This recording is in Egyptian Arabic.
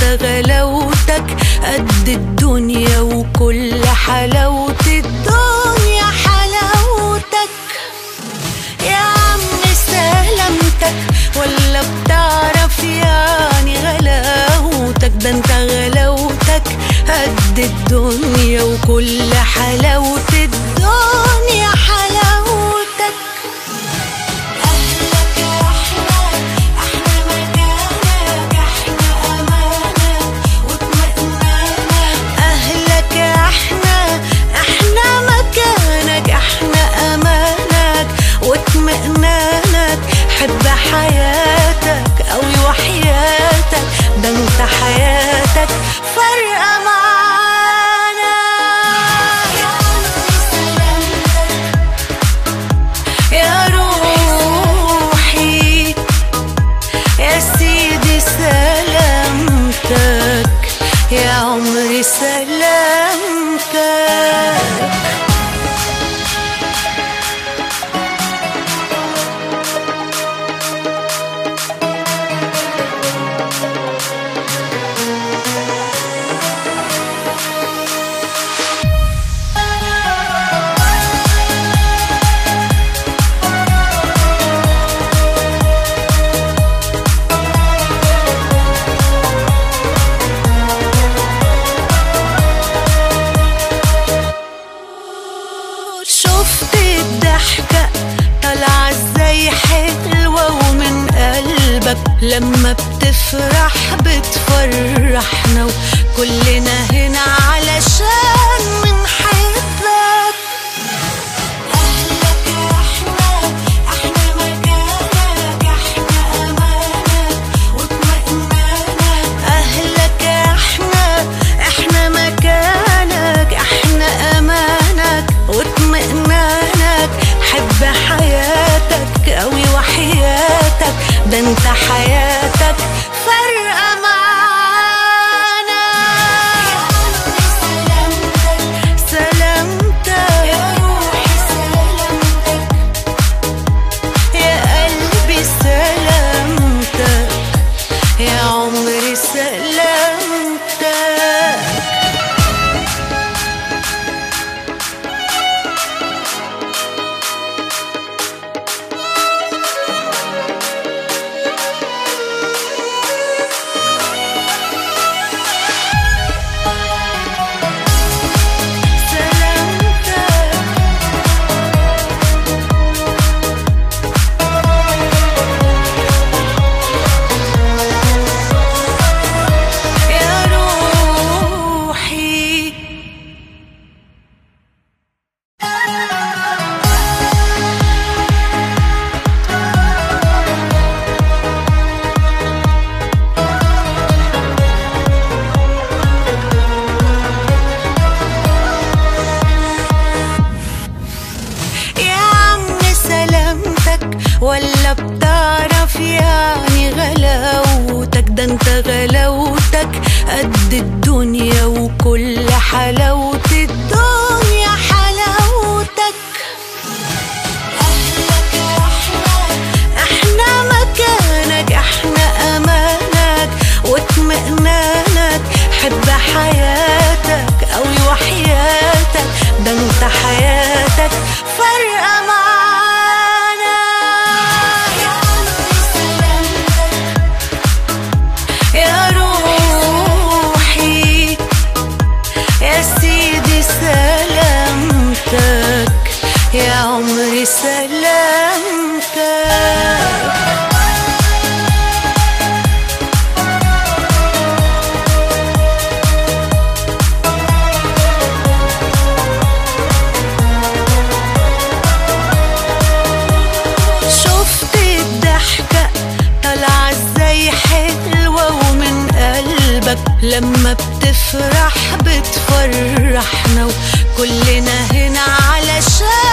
غلاوتك قد الدنيا وكل حلاوة الدنيا حلاوتك يا عم سلامتك ولا بتعرف يعني غلاوتك ده انت غلاوتك قد الدنيا وكل حلاوة الدنيا حلاوتك أهلك يا أحلى أحلى مكانك أحلى أمانك واطمئنانك أهلك يا أحلى أحلى مكانك أحلى أمانك واطمئنانك حب حياتك أوي وحياتك ده انت حياتك فارقة معانا يا عمري سلامتك يا روحي يا سيدي سلامتك يا عمري سلامتك شفت الضحكة طالعة ازاي حلوة ومن قلبك لما بتفرح بتفرحنا وكلنا هنا علشان بنحبك أهلك يا أحلى أحلى مكانك أحلى أمانك واطمئنانك أهلك يا أحلى أحلى مكانك أحلى أمانك واطمئنانك حب حياتك أوي وحياتك ده انت حياتك فارقة معانا يا قلبي سلامتك سلامتك يا روحي سلامتك يا قلبي سلامتك يا عمري سلامتك سلامتك يا روحي يا عم سلامتك ولا بتعرف يعني غلاوتك ده انت غلاوتك قد الدنيا وكل حلاوة الدنيا حلاوتك أهلك يا أحلى أحلى مكانك أحلى أمانك واطمئنانك حب حياتك أوي وحياتك ده انت حياتك فارقة معانا يا قلبي سلامتك يا روحي يا سيدي سلامتك يا عمري سلامتك شفت الضحكة طالعة ازاي حلوة ومن قلبك لما بتفرح بتفرحنا وكلنا هنا علشان